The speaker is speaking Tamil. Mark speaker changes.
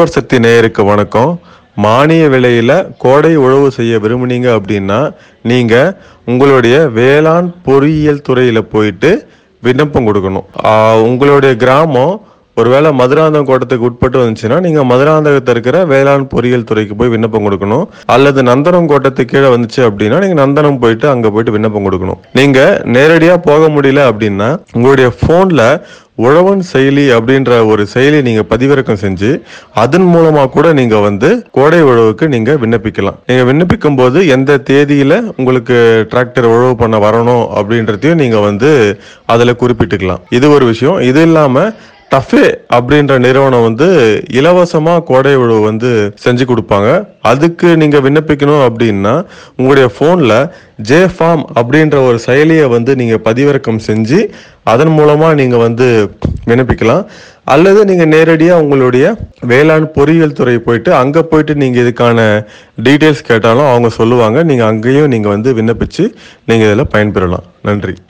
Speaker 1: உழவர் சக்தி நேயருக்கு வணக்கம் மானிய விலையில கோடை உழவு செய்ய விரும்புனீங்க அப்படின்னா நீங்க உங்களுடைய வேளாண் பொறியியல் துறையில போயிட்டு விண்ணப்பம் கொடுக்கணும் ஆஹ் உங்களுடைய கிராமம் ஒருவேளை மதுராந்தகம் கோட்டத்துக்கு உட்பட்டு வந்துச்சுன்னா நீங்க மதுராந்தகத்தில் இருக்கிற வேளாண் பொறியியல் துறைக்கு போய் விண்ணப்பம் கொடுக்கணும் அல்லது நந்தனம் கோட்டத்துக்கு கீழே வந்துச்சு அப்படின்னா நீங்க நந்தனம் போயிட்டு அங்க போயிட்டு விண்ணப்பம் கொடுக்கணும் நீங்க நேரடியா போக முடியல அப்படின்னா உங்களுடைய போன்ல உழவன் செயலி அப்படின்ற ஒரு செயலி நீங்க பதிவிறக்கம் செஞ்சு அதன் மூலமா கூட நீங்க வந்து கோடை உழவுக்கு நீங்க விண்ணப்பிக்கலாம் நீங்க விண்ணப்பிக்கும் போது எந்த தேதியில உங்களுக்கு டிராக்டர் உழவு பண்ண வரணும் அப்படின்றதையும் நீங்க வந்து அதுல குறிப்பிட்டுக்கலாம் இது ஒரு விஷயம் இது இல்லாம டஃபே அப்படின்ற நிறுவனம் வந்து இலவசமா கோடை உழவு வந்து செஞ்சு கொடுப்பாங்க அதுக்கு நீங்க விண்ணப்பிக்கணும் அப்படின்னா உங்களுடைய போன்ல ஜே ஃபார்ம் அப்படின்ற ஒரு செயலியை வந்து நீங்க பதிவிறக்கம் செஞ்சு அதன் மூலமா நீங்க வந்து விண்ணப்பிக்கலாம் அல்லது நீங்க நேரடியா உங்களுடைய வேளாண் பொறியியல் துறை போயிட்டு அங்க போயிட்டு நீங்க இதுக்கான டீட்டெயில்ஸ் கேட்டாலும் அவங்க சொல்லுவாங்க நீங்க அங்கேயும் நீங்க வந்து விண்ணப்பிச்சு நீங்க இதில் பயன்பெறலாம் நன்றி